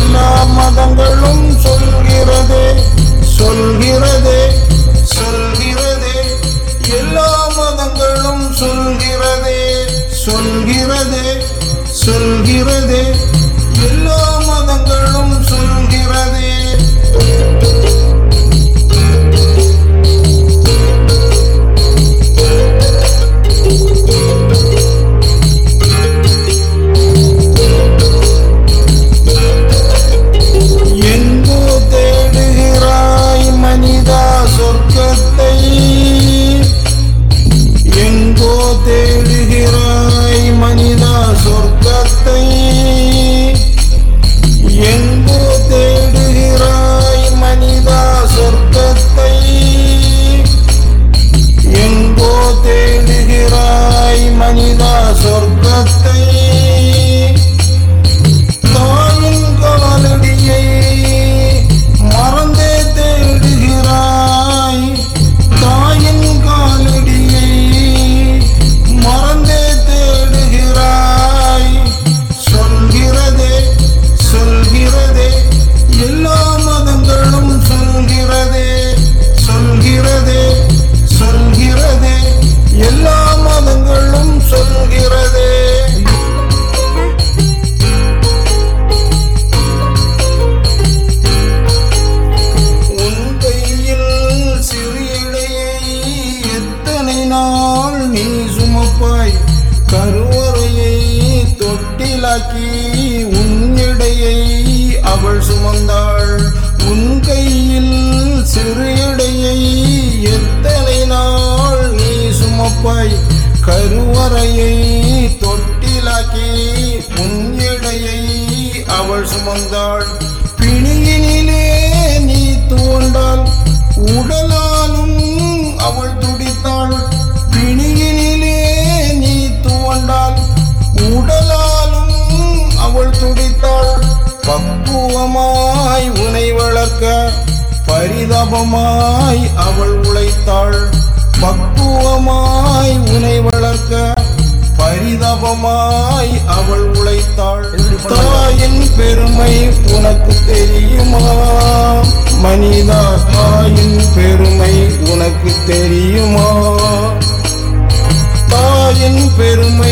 எல்லா மதங்களும் சொல்கிறதே சொல்கிறதே சொல்கிறதே எல்லா மதங்களும் சொல்கிறதே சொல்கிறதே சொல்கிறதே எல்லா மதங்களும் சொல்கிறதே எங்கோ தேடுகிறாய் மனிதா சொர்க்கத்தை எங்கோ தேடுகிறாய் மனிதா சொர்க்கத்தை எங்கோ தேடுகிறாய் மனிதா சொர்க்கத்தை எங்கோ தேடுகிறாய் மனிதா சொர்க்கத்தை தாயின் காலடியை மறந்தே தேடுகிறாய் தாயின் காலடியை மறந்தே தேடுகிறாய் சொல்கிறதே சொல்கிறதே எல்லா மதங்களும் சொல்கிறதே சொல்கிறதே சொல்கிறதே எல்லா மதங்களும் சொல்கிறதே உன் கையில் சிறியடையை எத்தனை நாள் நீ சுமப்பாய் கருவறையை தொட்டிலாக்கி உன் எடையை அவள் சுமந்தாள் உன் கையில் சிறியடையை எத்தனை நாள் நீ சுமப்பாய் கருவறையை தொட்டிலாக்கி உன் எடையை அவள் சுமந்தாள் பிணியினிலே நீ தோண்டால் உடலாலும் அவள் துடித்தாள் பிணியினிலே நீ துவண்டால் உடலாலும் அவள் துடித்தாள் பக்குவமாய் உனை வளர்க்க பரிதாபமாய் அவள் உழைத்தாள் பக்குவமாய் உனை வளர்க்க பரிதாபமாய் அவள் உழைத்தாள் தாயின் பெருமை உனக்கு தெரியுமா மனிதா தாயின் பெருமை உனக்கு தெரியுமா தாயின் பெருமை